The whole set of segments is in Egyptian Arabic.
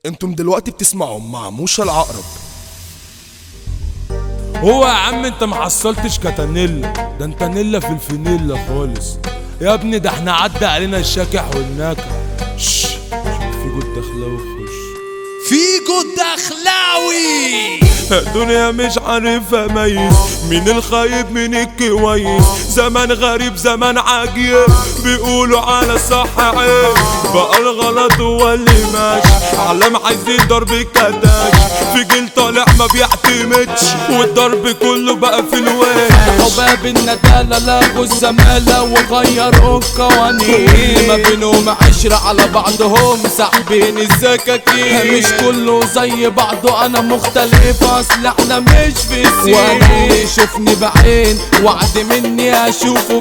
انتم دلوقتي بتسمعوا مع موشى العقرب هو يا عم انت ما حصلتش كتانيلا ده انت نيلا في الفانيلا خالص يا ابني ده احنا عدى علينا الشاكح والناكح شش شوف في جود دخلاوي خش فيجو الدخلاوي الدنيا مش عارف اميز مين الخايب مين الكويس زمان غريب زمان عجيب بيقولوا على الصح عيب بقى الغلط هو اللي ماشي عالم عايزين ضرب كداش في جيل طالع ما بيعتمدش والضرب كله بقى في الوش حباب الندالة لغوا الزمالة وغيروا القوانين ما بينهم عشرة على بعضهم ساحبين السكاكين مش كله زي بعضه انا مختلف اصل احنا مش في السين وانا يشوفني بعين وعد مني اشوفه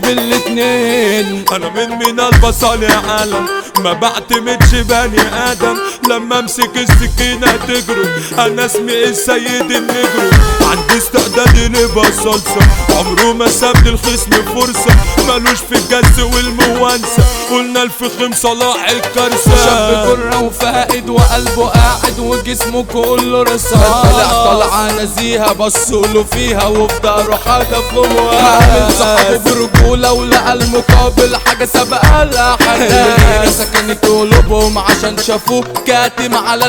بالاتنين انا من من البصل يا عالم ما بعتمدش بني ادم لما امسك السكينه تجري انا اسمي السيد النجرو عندي استعداد نبقى صلصه عمره ما ساب للخصم فرصه ملوش في الجس والموانسه قلنا الفخم صلاح شاب الكرسه كرة وفائد وقلبه قاعد وجسمه كله رصاص طلع طلعة نزيهة بصوله فيها وفي ظهره حاجة فوق عامل صاحبه برجولة ولقى المقابل حاجة سبقها الأحداث سكنت قلوبهم عشان شافوه كاتم على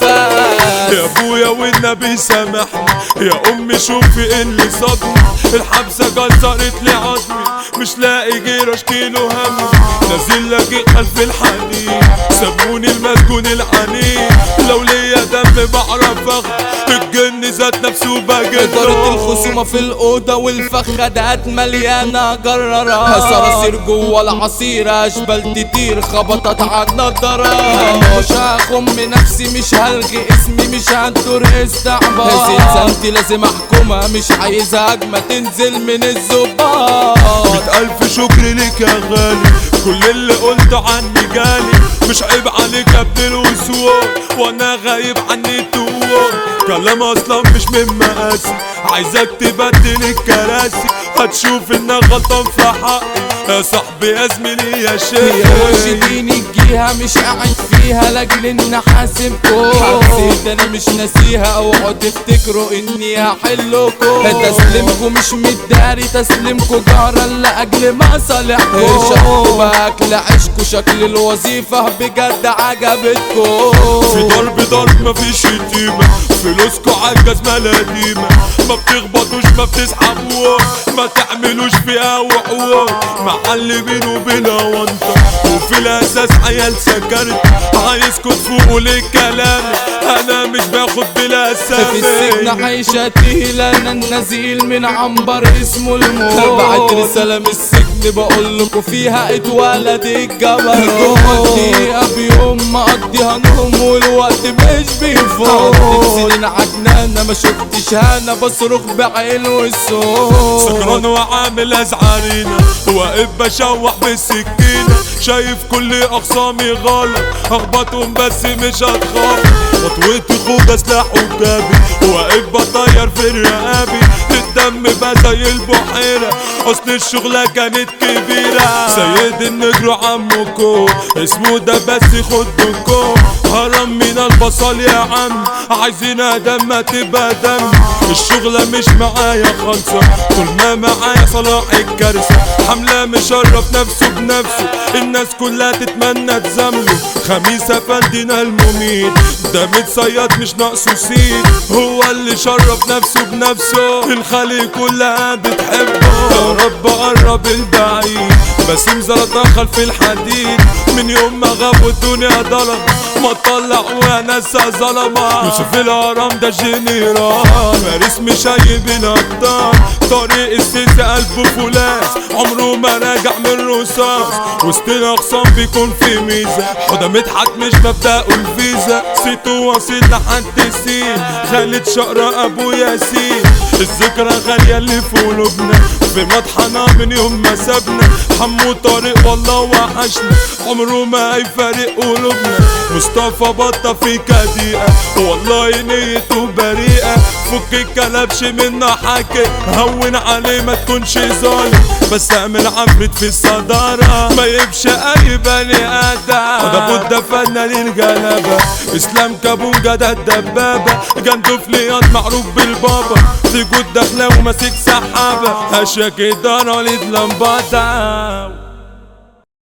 الأنفاس يا ابويا والنبي سامحني يا امي شوفي إيه اللي صدمي الحبسه كسرت لي عظمي مش لاقي غير اشكيله همي نازل لاجئ خلف الحنين سموني المسجون العنيد لو ليا دم بعرف اخد الجن ذات نفسه بجد إدارة الخصومة في الأوضة والفخادات مليانة جرارات صراصير جوه العصير أشبال تطير خبطت على النضارات مش هخم نفسي مش هلغي اسمي مش هندور استعباط زنزانتي لازم أحكمها مش عايزها هجمة تنزل من الزباط مئة ألف شكر لك يا غالي كل اللي قلته عني جالي مش عيب عليك يا ابن الوسوان وانا غايب عني التوان كلام اصلا مش من مقاسي عايزك تبدل الكراسي هتشوف انك غلطان في حقي يا صاحبي يا زميلي يا يا شيخ مرشدين الجيهة مش قاعد فيها لاجل ان حاسبكم حسيت انا مش ناسيها اوعوا تفتكروا اني هحلكم تسليمكم مش متداري تسليمكم جارة لاجل مصالحكم شكوا باكل عيشكوا شكل الوظيفة بجد عجبتكم في ضرب ضرب مفيش شتيمة فلوسكو عالجزمة القديمة ما بتخبطوش ما بتسحبوها ما تعملوش فيها وحوار معلمين وبلا وانطة وفي الاساس عيال سكرت عايزكوا تفوقوا للكلام انا مش باخد بلا في السجن اسامي عيشة تقيلة انا النزيل من عنبر اسمه الموت بعت رسالة من السجن بقول لكم فيها اتولد الجبل جوه الدقيقة بيوم مقضيها نوم والوقت مش بيفوت سنين عجنانة ما شفتش هنا بصرخ بعين والصوت سكران وعامل ازعارينا واقف بشوح بالسكينة شايف كل اقسامي غلط اخبطهم بس مش هتخاف خطوتي خوجة سلاح وجابي واقف بطير في رقابي الدم بقى زي البحيرة اصل الشغلة كانت كبيرة سيد النجر عمكو اسمه ده بس خدكم هرم من البصل يا عم عايزين دم ما تبقى دم الشغلة مش معايا خالصة طول ما معايا صلاح الكارثة حملة مشرف نفسه بنفسه الناس كلها تتمنى تزامله خميس افندينا المميت ده متصيد مش ناقصه سيد هو اللي شرف نفسه بنفسه الخليج كلها بتحبه يا رب قرب البعيد باسم زلطة خلف الحديد من يوم ما غاب والدنيا ضلم ما طلع ونسى ظلمة يوسف الهرم ده جنرال فارس مشيب الابطال طريق السيسي قلبه فولاس عمره ما راجع من رصاص وسط الاخصام بيكون في ميزة حدا مدحت مش مبدأه الفيزا سيتو واصل لحد السين خالد شقرة ابو ياسين الذكرى غالية اللي في قلوبنا في مطحنة من يوم ما سابنا حمو طارق والله وحشنا عمره ما هيفارق قلوبنا مصطفى بطة في كديقة والله نيته بريئة فك الكلبش منا حكي هون عليه ما تكونش ظالم بس اعمل عفريت في الصدارة ما يبش اي بني ادم ده بودة فنان الجلبة اسلام كابونجا ده الدبابة جندو فليان معروف بالبابا في جود داخله وماسك سحابة هشا كده رالد لمباتا